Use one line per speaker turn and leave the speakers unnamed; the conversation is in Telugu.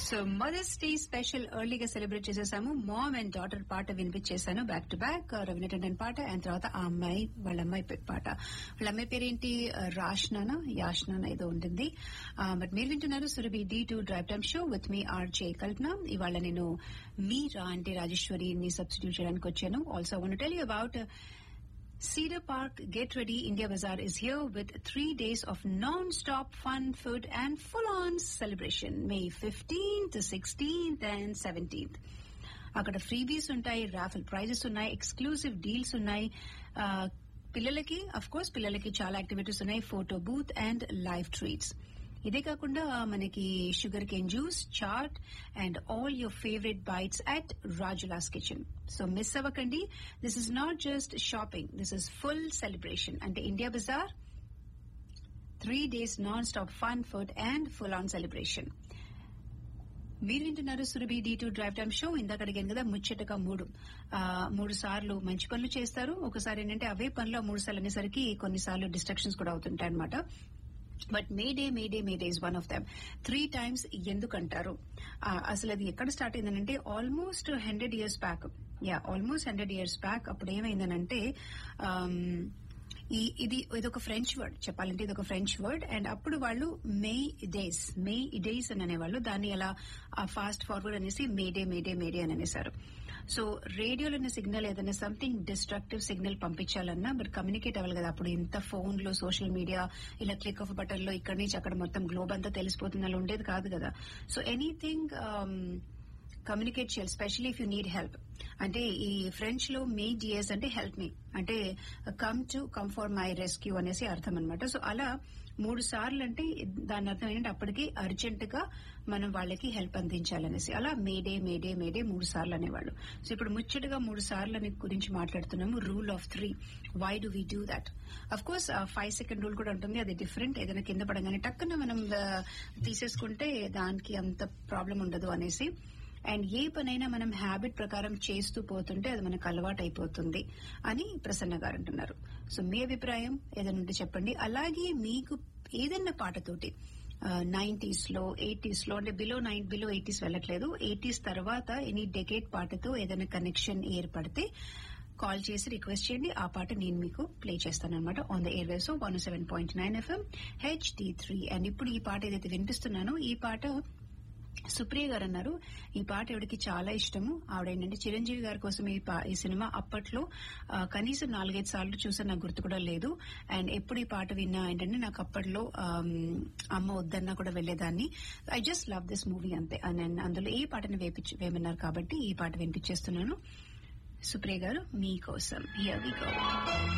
సో మదర్స్ డే స్పెషల్ ఎర్లీగా సెలబ్రేట్ చేసేసాము మామ్ అండ్ డాటర్ పాట వినిపించేశాను back to back Raveena Tandon పాట అండ్ తర్వాత ఆ అమ్మాయి వాళ్ళ అమ్మాయి పే- పాట వాళ్ళ అమ్మాయి పేరేంటి రాష్నానా యాష్నానా ఏదో ఉంటుంది బట్ మీరు వింటున్నారు Surabhi D two drive time show with me RJ Kalpana ఇవాళ నేను మీరా అంటే రాజేశ్వరిని సబ్స్టిట్యూట్ చేయడానికి వచ్చాను also wanna tell you about Cedar Park Get Ready India Bazaar is here with three days of non-stop fun, food and full-on celebration. May 15th, 16th and 17th. అక్కడ ఫ్రీబీస్ ఉంటాయి రాఫిల్ ప్రైజెస్ ఉన్నాయి ఎక్స్క్లూసివ్ డీల్స్ ఉన్నాయి ఆ, పిల్లలకి అఫ్ కోర్స్ పిల్లలకి చాలా యాక్టివిటీస్ ఉన్నాయి photo booth and live treats ఇదే కాకుండా మనకి sugar cane juice chaat and all your favourite bites at Rajula's kitchen so miss అవ్వకండి this is not just shopping this is full celebration అంటే India Bazaar three days non stop fun food and full on celebration మీరు వింటున్నారు Surabhi D two drive time show ఇందాక అడిగాను కదా ముచ్చటగా మూడు ఆ, మూడు సార్లు మంచి పనులు చేస్తారు ఒకసారి ఏంటంటే అవే పనులు మూడు సార్లు అనేసరికి కొన్నిసార్లు డిస్ట్రక్షన్స్ కూడా అవుతుంటాయి అనమాట but May Day May Day May Day is one of them three times ఎందుకంటారు ఆ, అసలు అది ఎక్కడ స్టార్ట్ అయిందనంటే almost hundred years back yeah almost hundred years back అప్పుడు ఏమైందనంటే ఆమ్, ఈ ఇది ఇది ఒక ఫ్రెంచ్ వర్డ్ చెప్పాలంటే ఇది ఒక ఫ్రెంచ్ వర్డ్ అండ్ అప్పుడు వాళ్ళు మే డేస్ మే డేస్ అని అనేవాళ్ళు దాన్ని అలా ఫాస్ట్ ఫార్వర్డ్ అనేసి మేడే మేడే మేడే అని అనేసారు సో రేడియోలో ఉన్న సిగ్నల్ ఏదైనా సంథింగ్ డిస్ట్రక్టివ్ సిగ్నల్ పంపించాలన్నా మరి కమ్యూనికేట్ అవ్వాలి కదా అప్పుడు ఇంత ఫోన్లో సోషల్ మీడియా ఇలా క్లిక్ ఆఫ్ బటన్ లో ఇక్కడి నుంచి అక్కడ మొత్తం గ్లోబ్ అంతా తెలిసిపోతుంది అలా ఉండేది కాదు కదా సో ఎనీథింగ్ కమ్యూనికేట్ చేయాలి specially if you need help అంటే ఈ ఫ్రెంచ్ లో మే డిఎస్ అంటే హెల్ప్ మీ అంటే come to come for my rescue అనేసి అర్థం అనమాట సో అలా మూడు సార్లు అంటే దాని అర్థం ఏంటంటే అప్పటికి అర్జెంట్ గా మనం వాళ్ళకి హెల్ప్ అందించాలనేసి అలా మేడే మేడే మేడే మూడు సార్లు అనేవాళ్ళు సో ఇప్పుడు ముచ్చటగా మూడు సార్లు అనే గురించి మాట్లాడుతున్నాము rule of three why do we do that of course five second rule కూడా ఉంటుంది అది డిఫరెంట్ ఏదైనా కింద పడగానే టక్కున మనం ఆ, తీసేసుకుంటే దానికి అంత ప్రాబ్లం ఉండదు అనేసి అండ్ ఏ పనైనా మనం హ్యాబిట్ ప్రకారం చేస్తూ పోతుంటే అది మనకు అలవాటు అయిపోతుంది అని ప్రసన్న గారు అంటున్నారు సో మీ అభిప్రాయం ఏదైనా ఉంటే చెప్పండి అలాగే మీకు ఏదైనా పాటతోటి నైన్టీస్ లో ఎయిటీస్ లో అంటే బిలో నైన్ బిలో ఎయిటీస్ వెళ్ళట్లేదు ఎయిటీస్ తర్వాత ఎనీ డెకేట్ పాటతో ఏదైనా కనెక్షన్ ఏర్పడితే కాల్ చేసి రిక్వెస్ట్ చేయండి ఆ పాట నేను మీకు ప్లే చేస్తాను అనమాట on the airwaves one seven point nine FM HD three and ఇప్పుడు ఈ పాట ఏదైతే వినిపిస్తున్నానో ఈ పాట సుప్రియ గారు అన్నారు ఈ పాట ఎవరికి చాలా ఇష్టము ఆవిడ ఏంటంటే చిరంజీవి గారి కోసం ఈ పా- ఈ సినిమా అప్పట్లో ఆ, కనీసం నాలుగైదు సార్లు చూసా నాకు గుర్తు కూడా లేదు అండ్ ఎప్పుడు ఈ పాట విన్నా ఏంటంటే నాకు అప్పట్లో ఆమ్, అమ్మ వద్దన్నా కూడా వెళ్లేదాన్ని I just love this movie అంతే అండ్ అందులో ఈ పాటను వేపించి వేమన్నారు కాబట్టి ఈ పాట వినిపించేస్తున్నాను సుప్రియ గారు మీకోసం హియర్ వి గో